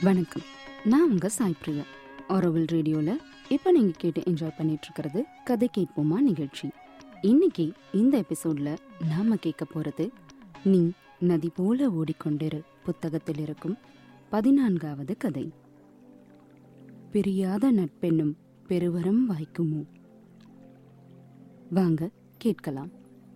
வணக்கம் நான் உங்க சாய் பிரியா ஆரோவில் ரேடியோவில் இப்போ நீங்கள் கேட்டு என்ஜாய் பண்ணிட்டு இருக்கிறது கதை கேட்போமா நிகழ்ச்சி இன்னைக்கு இந்த எபிசோட்ல நாம கேட்க போறது நீ நதி போல ஓடிக்கொண்டிரு புத்தகத்தில் இருக்கும் பதினான்காவது கதை பிரியாத நட்பெண்ணும் பெருவரம் வாய்க்குமோ வாங்க கேட்கலாம்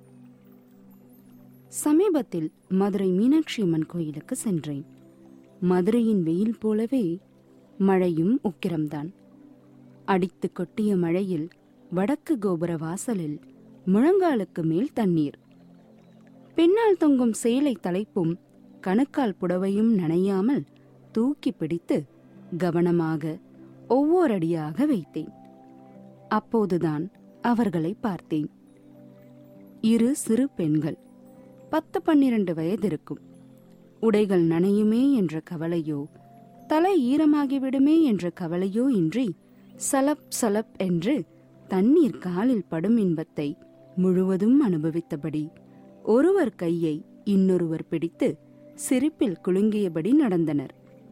சமீபத்தில் மதுரை மீனாட்சி அம்மன் கோயிலுக்கு சென்றேன் மதுரையின் வெயில் போலவே மழையும் உக்கிரம்தான் அடித்து கொட்டிய மழையில் வடக்கு கோபுர வாசலில் முழங்காலுக்கு மேல் தண்ணீர் பின்னால் தொங்கும் சேலை தலைப்பும் கணுக்கால் புடவையும் நனையாமல் தூக்கி பிடித்து கவனமாக ஒவ்வொரு அடியாக வைத்தேன் அப்போதுதான் அவர்களை பார்த்தேன் இரு சிறு பெண்கள் பத்து பன்னிரண்டு வயதிருக்கும் உடைகள் நனையுமே என்ற கவலையோ தலை ஈரமாகிவிடுமே என்ற கவலையோ இன்றி சலப் சலப் என்று தண்ணீர் காலில் படும் இன்பத்தை முழுவதும் அனுபவித்தபடி ஒருவர் கையை இன்னொருவர் பிடித்து சிரிப்பில் குலுங்கியபடி நடந்தனர்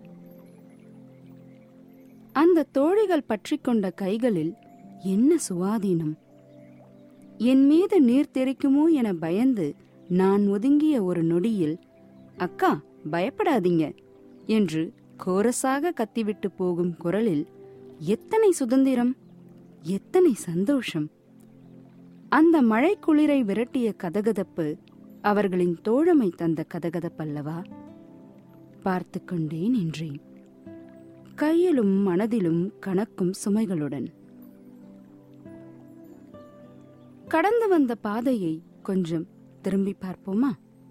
அந்த தோழிகள் பற்றிக்கொண்ட கைகளில் என்ன சுவாதீனம் என் மீது நீர் தெறிக்குமோ என பயந்து நான் ஒதுங்கிய ஒரு நொடியில் அக்கா பயப்படாதீங்க என்று கோரஸாக கத்திவிட்டு போகும் குரலில் எத்தனை சுதந்திரம் எத்தனை சந்தோஷம் அந்த மழை குளிரை விரட்டிய கதகதப்பு அவர்களின் தோழமை தந்த கதகதப்பல்லவா பார்த்து கொண்டே நின்றேன் கையிலும் மனதிலும் கணக்கும் சுமைகளுடன் கடந்து வந்த பாதையை கொஞ்சம் திரும்பி பார்ப்போமா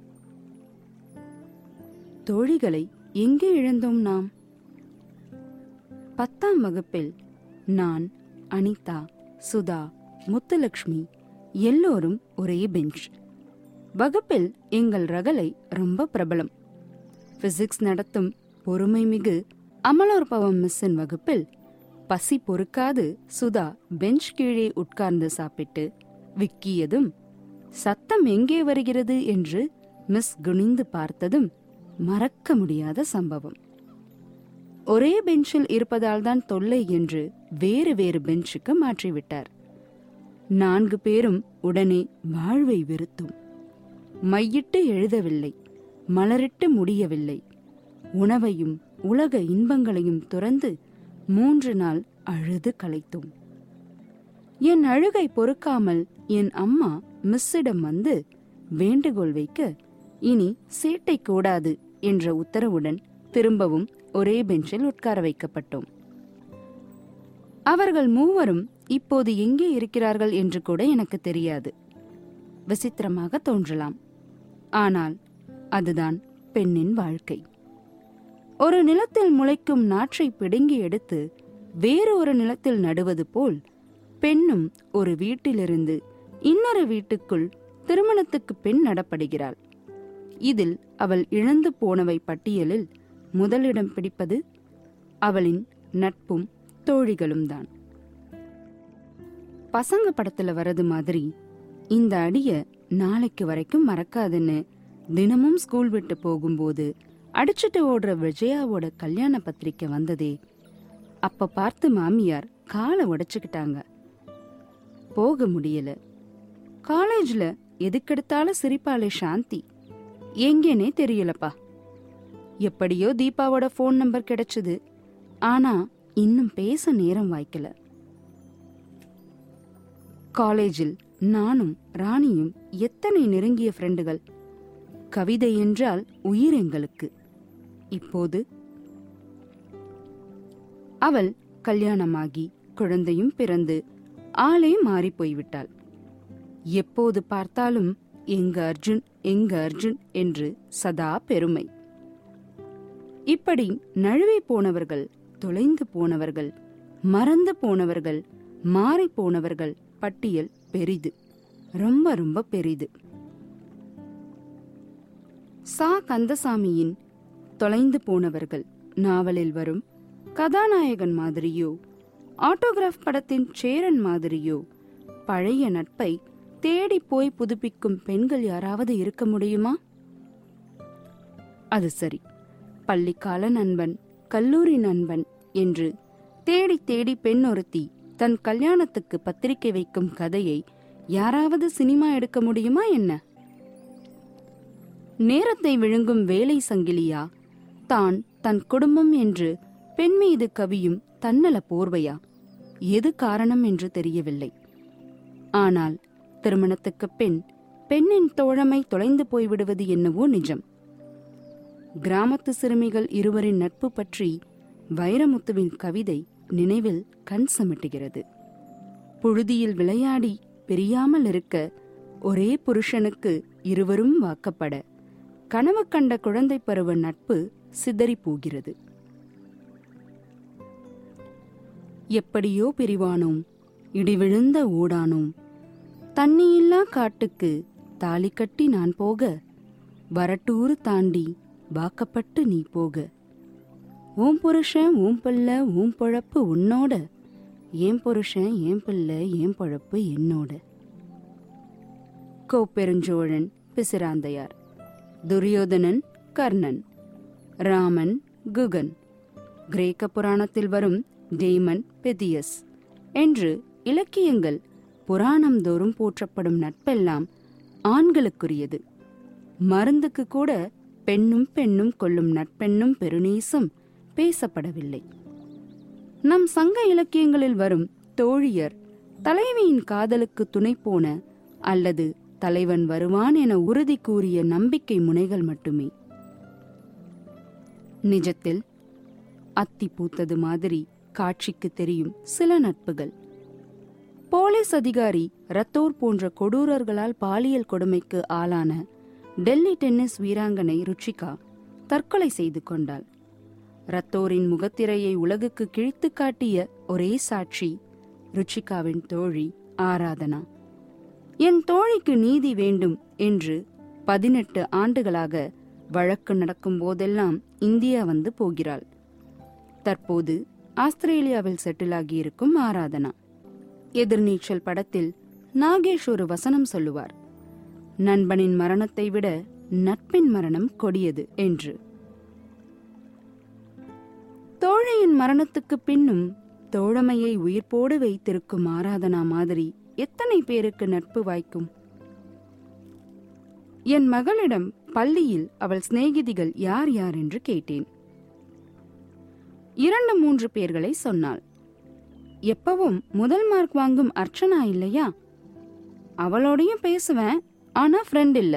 தோழிகளை எங்கே இழந்தோம் நாம் பத்தாம் வகுப்பில் நான் அனிதா சுதா முத்துலக்ஷ்மி எல்லோரும் ஒரே பெஞ்ச் வகுப்பில் எங்கள் ரகலை ரொம்ப பிரபலம் பிசிக்ஸ் நடத்தும் பொறுமை மிகு அமலோற்பவம் மிஸ்ஸின் வகுப்பில் பசி பொறுக்காது சுதா பெஞ்ச் கீழே உட்கார்ந்து சாப்பிட்டு விக்கியதும் சத்தம் எங்கே வருகிறது என்று மிஸ் குனிந்து பார்த்ததும் மறக்க முடியாத சம்பவம் ஒரே பெஞ்சில் இருப்பதால் தான் தொல்லை என்று வேறு வேறு பெஞ்சுக்கு மாற்றிவிட்டார் நான்கு பேரும் உடனே வாழ்வை வெறுத்தோம் மையிட்டு எழுதவில்லை மலரிட்டு முடியவில்லை உணவையும் உலக இன்பங்களையும் துறந்து மூன்று நாள் அழுது களைத்தோம் என் அழுகை பொறுக்காமல் என் அம்மா மிஸ்ஸிடம் வந்து வேண்டுகோள் வைக்க இனி சேட்டை கூடாது என்ற உத்தரவுடன் திரும்பவும் ஒரே பெஞ்சில் உட்கார வைக்கப்பட்டோம் அவர்கள் மூவரும் இப்போது எங்கே இருக்கிறார்கள் என்று கூட எனக்கு தெரியாது விசித்திரமாக தோன்றலாம் ஆனால் அதுதான் பெண்ணின் வாழ்க்கை ஒரு நிலத்தில் முளைக்கும் நாற்றை பிடுங்கி எடுத்து வேறு ஒரு நிலத்தில் நடுவது போல் பெண்ணும் ஒரு வீட்டிலிருந்து இன்னொரு வீட்டுக்குள் திருமணத்துக்கு பெண் நடப்படுகிறாள் இதில் அவள் இழந்து போனவை பட்டியலில் முதலிடம் பிடிப்பது அவளின் நட்பும் தோழிகளும் தான் பசங்க படத்துல வரது மாதிரி இந்த அடிய நாளைக்கு வரைக்கும் மறக்காதுன்னு தினமும் ஸ்கூல் விட்டு போகும்போது அடிச்சுட்டு ஓடுற விஜயாவோட கல்யாண பத்திரிக்கை வந்ததே அப்ப பார்த்து மாமியார் காலை உடைச்சுக்கிட்டாங்க போக முடியல காலேஜ்ல எதுக்கெடுத்தாலும் சிரிப்பாளே சாந்தி எங்கேனே தெரியலப்பா எப்படியோ தீபாவோட ஃபோன் நம்பர் கிடைச்சது ஆனா இன்னும் பேச நேரம் வாய்க்கல காலேஜில் நானும் ராணியும் எத்தனை நெருங்கிய ஃப்ரெண்டுகள் கவிதை என்றால் உயிர் எங்களுக்கு இப்போது அவள் கல்யாணமாகி குழந்தையும் பிறந்து ஆளே மாறி போய்விட்டாள் எப்போது பார்த்தாலும் எங்க அர்ஜுன் எங்க அர்ஜுன் என்று சதா பெருமை இப்படி நழுவி போனவர்கள் தொலைந்து போனவர்கள் மறந்து போனவர்கள் மாறி போனவர்கள் பட்டியல் பெரிது ரொம்ப ரொம்ப பெரிது சா கந்தசாமியின் தொலைந்து போனவர்கள் நாவலில் வரும் கதாநாயகன் மாதிரியோ ஆட்டோகிராஃப் படத்தின் சேரன் மாதிரியோ பழைய நட்பை தேடி போய் புதுப்பிக்கும் பெண்கள் யாராவது இருக்க முடியுமா அது சரி பள்ளிக்கால நண்பன் கல்லூரி நண்பன் என்று தேடி தேடி பெண் ஒருத்தி தன் கல்யாணத்துக்கு பத்திரிகை வைக்கும் கதையை யாராவது சினிமா எடுக்க முடியுமா என்ன நேரத்தை விழுங்கும் வேலை சங்கிலியா தான் தன் குடும்பம் என்று பெண் மீது கவியும் தன்னல போர்வையா எது காரணம் என்று தெரியவில்லை ஆனால் திருமணத்துக்கு பின் பெண்ணின் தோழமை தொலைந்து போய்விடுவது என்னவோ நிஜம் கிராமத்து சிறுமிகள் இருவரின் நட்பு பற்றி வைரமுத்துவின் கவிதை நினைவில் கண் சமிட்டுகிறது புழுதியில் விளையாடி பிரியாமல் இருக்க ஒரே புருஷனுக்கு இருவரும் வாக்கப்பட கனவு கண்ட குழந்தை பருவ நட்பு சிதறி போகிறது எப்படியோ பிரிவானோம் இடிவிழுந்த ஓடானோம் தண்ணியில்லா காட்டுக்கு தாலி கட்டி நான் போக வரட்டூர் தாண்டி வாக்கப்பட்டு நீ போக ஓம் புருஷன் ஓம் பிள்ளை ஓம் பொழப்பு உன்னோட ஏன் புருஷன் ஏன் பிள்ளை ஏன் பொழப்பு என்னோட கோப்பெருஞ்சோழன் பிசிராந்தையார் துரியோதனன் கர்ணன் ராமன் குகன் கிரேக்க புராணத்தில் வரும் டேமன் பெதியஸ் என்று இலக்கியங்கள் புராணம் தோறும் போற்றப்படும் நட்பெல்லாம் ஆண்களுக்குரியது மருந்துக்கு கூட பெண்ணும் பெண்ணும் கொள்ளும் நட்பெண்ணும் பெருநீசம் பேசப்படவில்லை நம் சங்க இலக்கியங்களில் வரும் தோழியர் தலைவியின் காதலுக்கு துணை போன அல்லது தலைவன் வருவான் என உறுதி கூறிய நம்பிக்கை முனைகள் மட்டுமே நிஜத்தில் அத்தி பூத்தது மாதிரி காட்சிக்கு தெரியும் சில நட்புகள் போலீஸ் அதிகாரி ரத்தோர் போன்ற கொடூரர்களால் பாலியல் கொடுமைக்கு ஆளான டெல்லி டென்னிஸ் வீராங்கனை ருச்சிகா தற்கொலை செய்து கொண்டாள் ரத்தோரின் முகத்திரையை உலகுக்கு கிழித்து காட்டிய ஒரே சாட்சி ருச்சிகாவின் தோழி ஆராதனா என் தோழிக்கு நீதி வேண்டும் என்று பதினெட்டு ஆண்டுகளாக வழக்கு நடக்கும் போதெல்லாம் இந்தியா வந்து போகிறாள் தற்போது ஆஸ்திரேலியாவில் செட்டில் ஆகியிருக்கும் ஆராதனா எதிர்நீச்சல் படத்தில் நாகேஷ் ஒரு வசனம் சொல்லுவார் நண்பனின் மரணத்தை விட நட்பின் மரணம் கொடியது என்று தோழியின் மரணத்துக்கு பின்னும் தோழமையை உயிர்ப்போடு வைத்திருக்கும் ஆராதனா மாதிரி எத்தனை பேருக்கு நட்பு வாய்க்கும் என் மகளிடம் பள்ளியில் அவள் சிநேகிதிகள் யார் யார் என்று கேட்டேன் இரண்டு மூன்று பேர்களை சொன்னாள் எப்பவும் முதல் மார்க் வாங்கும் அர்ச்சனா இல்லையா அவளோடையும் பேசுவேன் ஆனா ஃப்ரெண்ட் இல்ல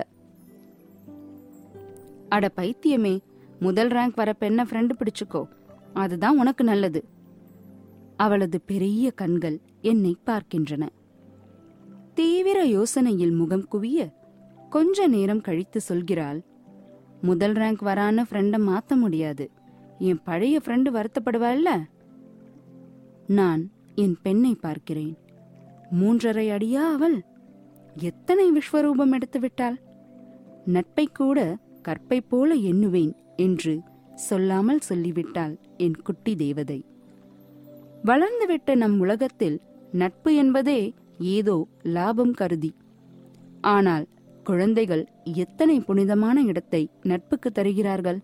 அட பைத்தியமே முதல் ரேங்க் வர பெண்ண ஃப்ரெண்டு பிடிச்சுக்கோ அதுதான் உனக்கு நல்லது அவளது பெரிய கண்கள் என்னை பார்க்கின்றன தீவிர யோசனையில் முகம் குவிய கொஞ்ச நேரம் கழித்து சொல்கிறாள் முதல் ரேங்க் வரான ஃப்ரெண்ட மாத்த முடியாது என் பழைய ஃப்ரெண்டு வருத்தப்படுவாள்ல நான் என் பெண்ணை பார்க்கிறேன் மூன்றரை அடியா அவள் எத்தனை விஸ்வரூபம் எடுத்து விட்டாள் நட்பை கூட கற்பை போல எண்ணுவேன் என்று சொல்லாமல் சொல்லிவிட்டாள் என் குட்டி தேவதை வளர்ந்துவிட்ட நம் உலகத்தில் நட்பு என்பதே ஏதோ லாபம் கருதி ஆனால் குழந்தைகள் எத்தனை புனிதமான இடத்தை நட்புக்கு தருகிறார்கள்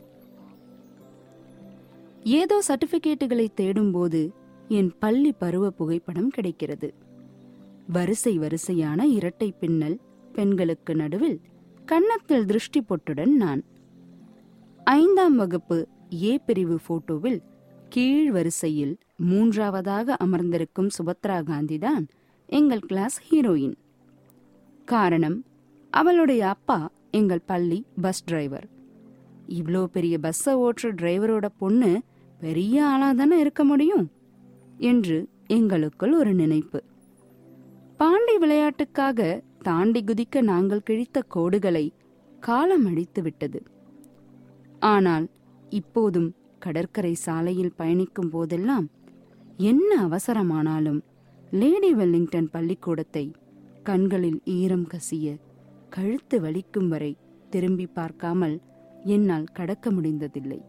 ஏதோ சர்டிபிகேட்டுகளை தேடும்போது என் பள்ளி பருவ புகைப்படம் கிடைக்கிறது வரிசை வரிசையான இரட்டை பின்னல் பெண்களுக்கு நடுவில் கன்னத்தில் திருஷ்டி பொட்டுடன் நான் ஐந்தாம் வகுப்பு ஏ பிரிவு போட்டோவில் கீழ் வரிசையில் மூன்றாவதாக அமர்ந்திருக்கும் சுபத்ரா காந்தி தான் எங்கள் கிளாஸ் ஹீரோயின் காரணம் அவளுடைய அப்பா எங்கள் பள்ளி பஸ் டிரைவர் இவ்வளோ பெரிய பஸ்ஸை ஓட்டுற டிரைவரோட பொண்ணு பெரிய ஆளா தானே இருக்க முடியும் என்று எங்களுக்குள் ஒரு நினைப்பு பாண்டி விளையாட்டுக்காக தாண்டி குதிக்க நாங்கள் கிழித்த கோடுகளை காலம் அடித்து விட்டது ஆனால் இப்போதும் கடற்கரை சாலையில் பயணிக்கும் போதெல்லாம் என்ன அவசரமானாலும் லேடி வெல்லிங்டன் பள்ளிக்கூடத்தை கண்களில் ஈரம் கசிய கழுத்து வலிக்கும் வரை திரும்பி பார்க்காமல் என்னால் கடக்க முடிந்ததில்லை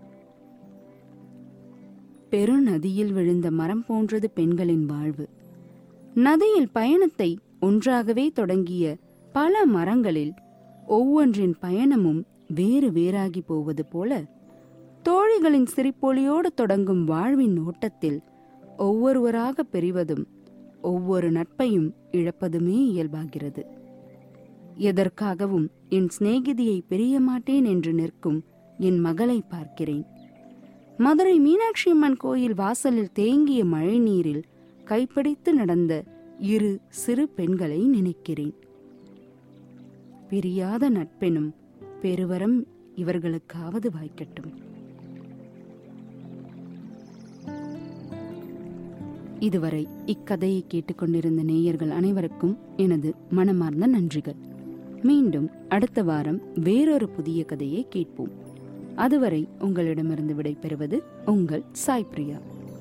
பெருநதியில் விழுந்த மரம் போன்றது பெண்களின் வாழ்வு நதியில் பயணத்தை ஒன்றாகவே தொடங்கிய பல மரங்களில் ஒவ்வொன்றின் பயணமும் வேறு வேறாகி போவது போல தோழிகளின் சிரிப்பொலியோடு தொடங்கும் வாழ்வின் ஓட்டத்தில் ஒவ்வொருவராக பெறுவதும் ஒவ்வொரு நட்பையும் இழப்பதுமே இயல்பாகிறது எதற்காகவும் என் சிநேகிதியை பிரிய மாட்டேன் என்று நிற்கும் என் மகளை பார்க்கிறேன் மதுரை மீனாட்சி அம்மன் கோயில் வாசலில் தேங்கிய மழை நீரில் கைப்பிடித்து நடந்த இரு சிறு பெண்களை நினைக்கிறேன் பிரியாத நட்பெனும் பெருவரம் இவர்களுக்காவது வாய்க்கட்டும் இதுவரை இக்கதையை கேட்டுக்கொண்டிருந்த நேயர்கள் அனைவருக்கும் எனது மனமார்ந்த நன்றிகள் மீண்டும் அடுத்த வாரம் வேறொரு புதிய கதையை கேட்போம் அதுவரை உங்களிடமிருந்து விடைபெறுவது உங்கள் சாய் பிரியா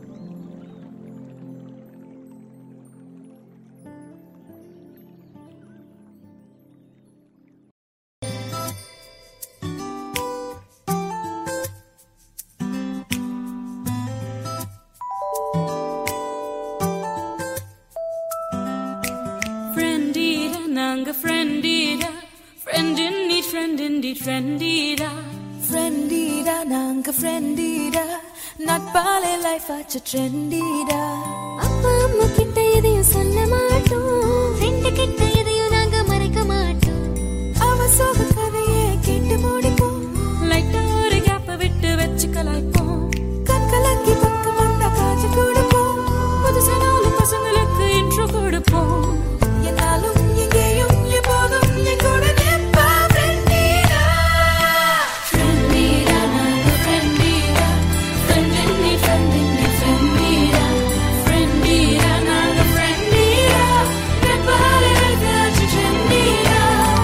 Friendida, நாங்க friendida friend in need friend indeed friendida ஃப்ரெண்டீடா நாங்க ஃப்ரெண்டீடா நட்பாலே லைஃப் ஆச்சு ட்ரெண்டீடா அப்பா அம்மா கிட்ட எதையும் சொல்ல மாட்டோம் ஃப்ரெண்டு கிட்ட எதையும் நாங்க மறைக்க மாட்டோம் அவ சோக கதையே கேட்டு முடிப்போம் லைட்டா ஒரு கேப்ப விட்டு வச்சு கலாய்ப்போம் கண் கலக்கி பக்கம் வந்தா காஜு கொடுப்போம் புதுசா நாலு பசங்களுக்கு இன்ட்ரோ கொடுப்போம் என்னாலும் எங்கேயும் எப்போதும் என் கூட நிற்பா ஃப்ரெண்டீடா friendida நாங்க friendida friend in need friend in need friendida friendida நாங்க friendida நட்பாலே life ஆச்சு friendida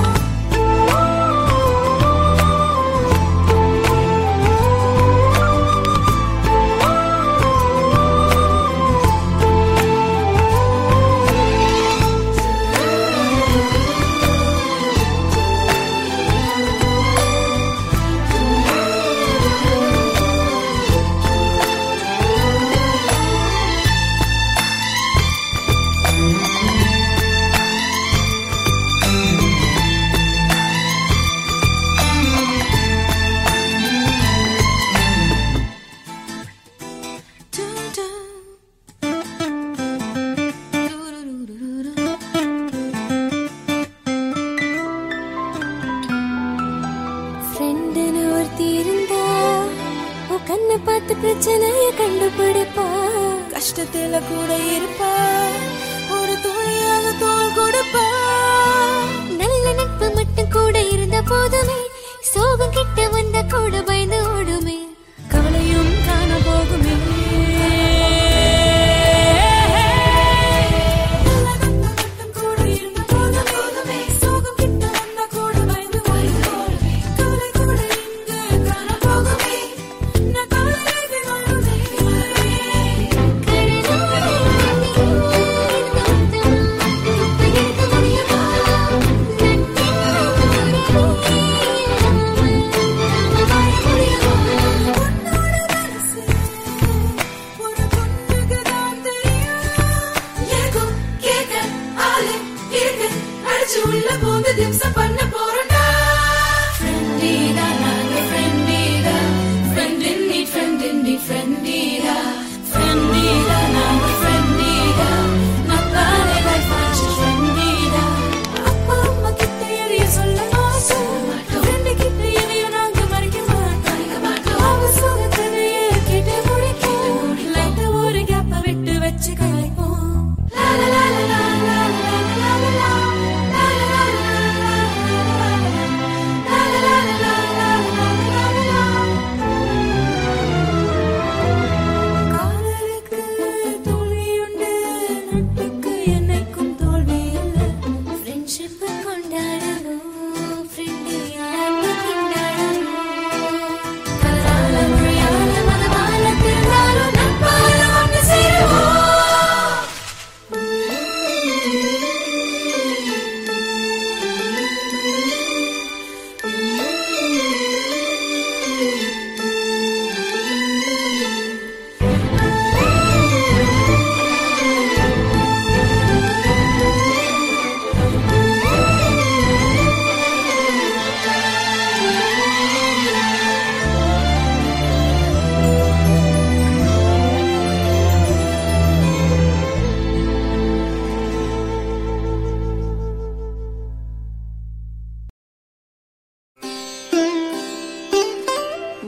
ஃப்ரெண்டுன்னு ஒருத்தி இருந்தா உன் கண்ணை பார்த்து பிரச்சனைய கண்டுபிடிப்பா கஷ்டத்துல கூட இருப்பா ஒரு துணையாக தோள் கொடுப்பா நல்ல நட்பு மட்டும் கூட இருந்த போதுமே சோகம் கிட்ட வந்த கூட பயந்து ஓடுமே கவலையும் காண போகுமே நல்ல நட்பு மட்டும் கூட இருந்த போதுமே சோகம் கிட்ட வந்தா கூட பயந்து ஓடுமே கவலை கூட இங்கு காண போகுமே நான் கவலைக்கு வாழுமே கடலோரம் நீ இருந்த மட்டும் இப்ப இருக்க முடியுமா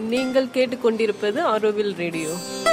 நீங்கள் கேட்டுக்கொண்டிருப்பது ஆரோவில் ரேடியோ